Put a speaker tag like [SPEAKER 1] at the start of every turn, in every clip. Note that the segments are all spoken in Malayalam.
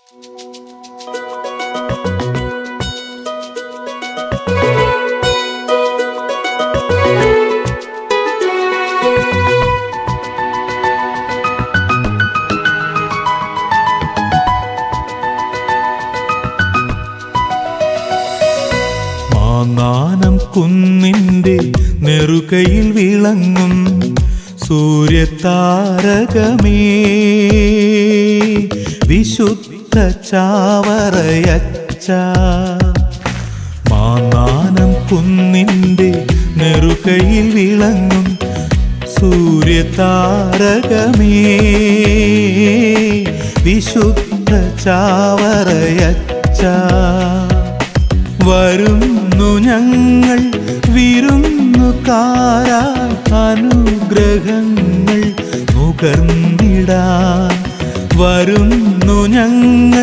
[SPEAKER 1] മാങ്ങാനം കുന്നിൻ്റെ നെറുകയിൽ വിളങ്ങും സൂര്യതാരകമേ വിശുദ്ധ ചാവറയച്ച മാങ്ങാനം കുന്നിൻ്റെ നെറുകയിൽ വിളങ്ങും സൂര്യതാരകമേ വിശുദ്ധ ചാവറയച്ച വരുന്നു ഞങ്ങൾ വിരുന്നുകാരായി അനുഗ്രഹങ്ങൾ നുകർന്നിടാൻ വരുന്നു ഞങ്ങൾ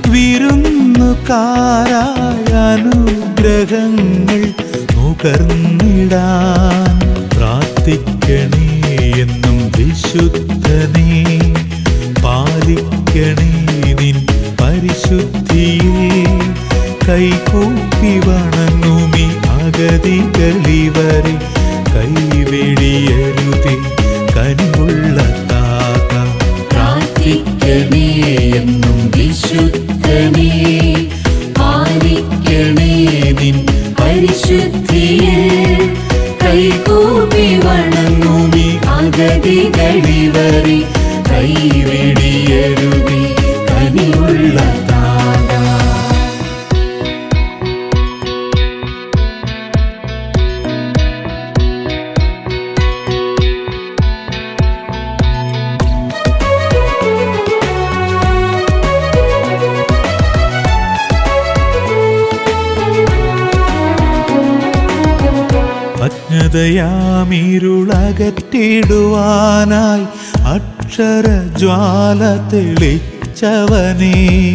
[SPEAKER 1] വിരുന്നുകാരായി അനുഗ്രഹങ്ങൾ നുകർന്നിടാൻ പ്രാർത്ഥിക്കണേ എന്നും വിശുദ്ധനേ പാലിക്കണേ നിൻ പരിശുദ്ധിയിൽ കൈകൂപ്പി വണങ്ങുമി അഗതികളിവരെ കൈവെടിയരുതി കനിവുള്ള താത
[SPEAKER 2] പ്രാർത്ഥിക്കണേ എന്നും വിശുദ്ധനേ പാലിക്കണേ നിൻ പരിശുദ്ധിയിൽ കൈകൂപ്പി വണങ്ങുമി അഗതികളിവരെ കൈവെടിയരുതി കനിയുള്ള താത
[SPEAKER 1] അജ്ഞതയാമിരുളകറ്റിടുവാനായി അക്ഷരജ്വാല തെളിച്ചവനേ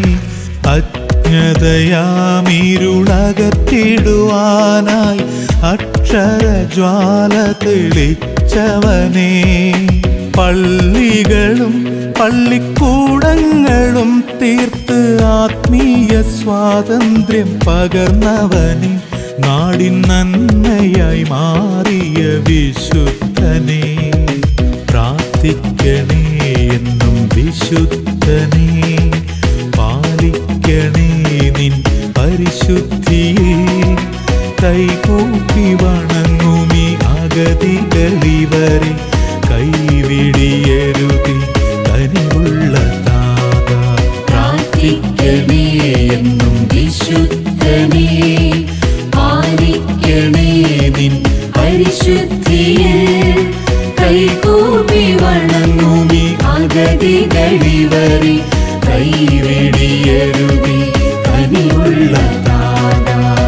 [SPEAKER 1] അജ്ഞതയാമിരുളകറ്റിടുവാനായി അക്ഷരജ്വാല തെളിച്ചവനേ പള്ളികളും പള്ളിക്കൂടങ്ങളും തീർത്ത് ആത്മീയ സ്വാതന്ത്ര്യം പകർന്നവനെ നാടിൻ നന്മയായി മാറിയ വിശുദ്ധനെ പ്രാർത്ഥിക്കണേ എന്നും വിശുദ്ധനെ പാലിക്കണേ നിൻ പരിശുദ്ധിയിൽ കൈകൂപ്പി വണങ്ങുമി അഗതികളിവരെ കൈവിടിയരുതി കനിവുള്ള താത
[SPEAKER 2] പ്രാർത്ഥിക്കണേ എന്നും വിശുദ്ധനേ പാലിക്കണേ നിൻ പരിശുദ്ധിയിൽ കൈകൂപ്പി വണങ്ങുമി അഗതികളിവരെ കൈവെടിയരുതി കനിയുള്ള താത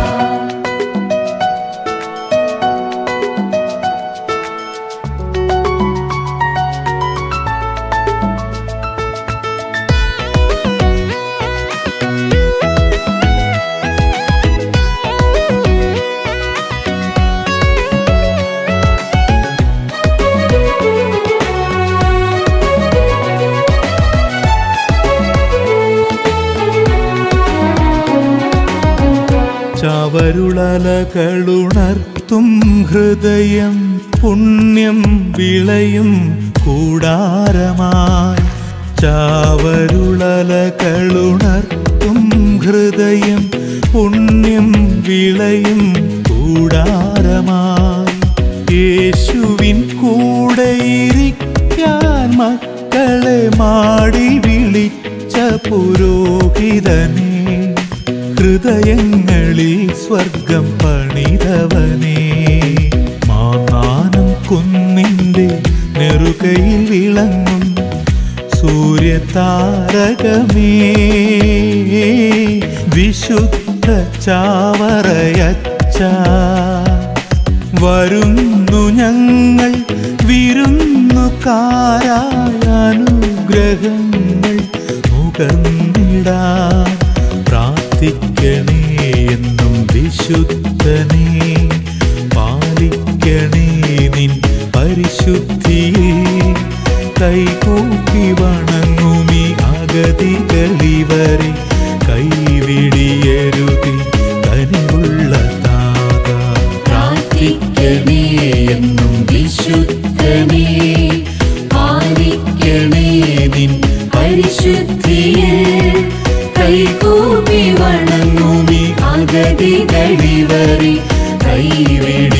[SPEAKER 1] ചവരുളലകളുണർത്തും ഹൃദയം പുണ്യം വിളയും കൂടാരമായി ചാവരുളലകളുണർത്തും ഹൃദയം പുണ്യം വിളയും കൂടാരമായി യേശുവിൻ കൂടെയിരിക്കാൻ മക്കളെ മാടി വിളിച്ച പുരോഹിതനേ ഹൃദയങ്ങളിൽ സ്വർഗം പണിതവനേ മാനാനം കുന്നിൻ്റെ നെറുകയിൽ വിളങ്ങും സൂര്യതാരകമേ വിശുദ്ധ ചാവറയച്ച വരുന്നു ഞങ്ങൾ വിരുന്നുകാരായ അനുഗ്രഹങ്ങൾ നുകർന്നിടാൻ പ്രാർത്ഥിക്കണേ എന്നും വിശുദ്ധനേ പാലിക്കണേ നിൻ പരിശുദ്ധിയിൽ കൈകൂപ്പി വണങ്ങുമി അഗതികളിവരെ
[SPEAKER 2] പ്രാർത്ഥിക്കണേ എന്നും വിശുദ്ധനേ പാലിക്കണേ നിൻ പരിശുദ്ധിയിൽ കൈകൂപ്പി വണങ്ങുമി അഗതികളിവരെ കൈവിട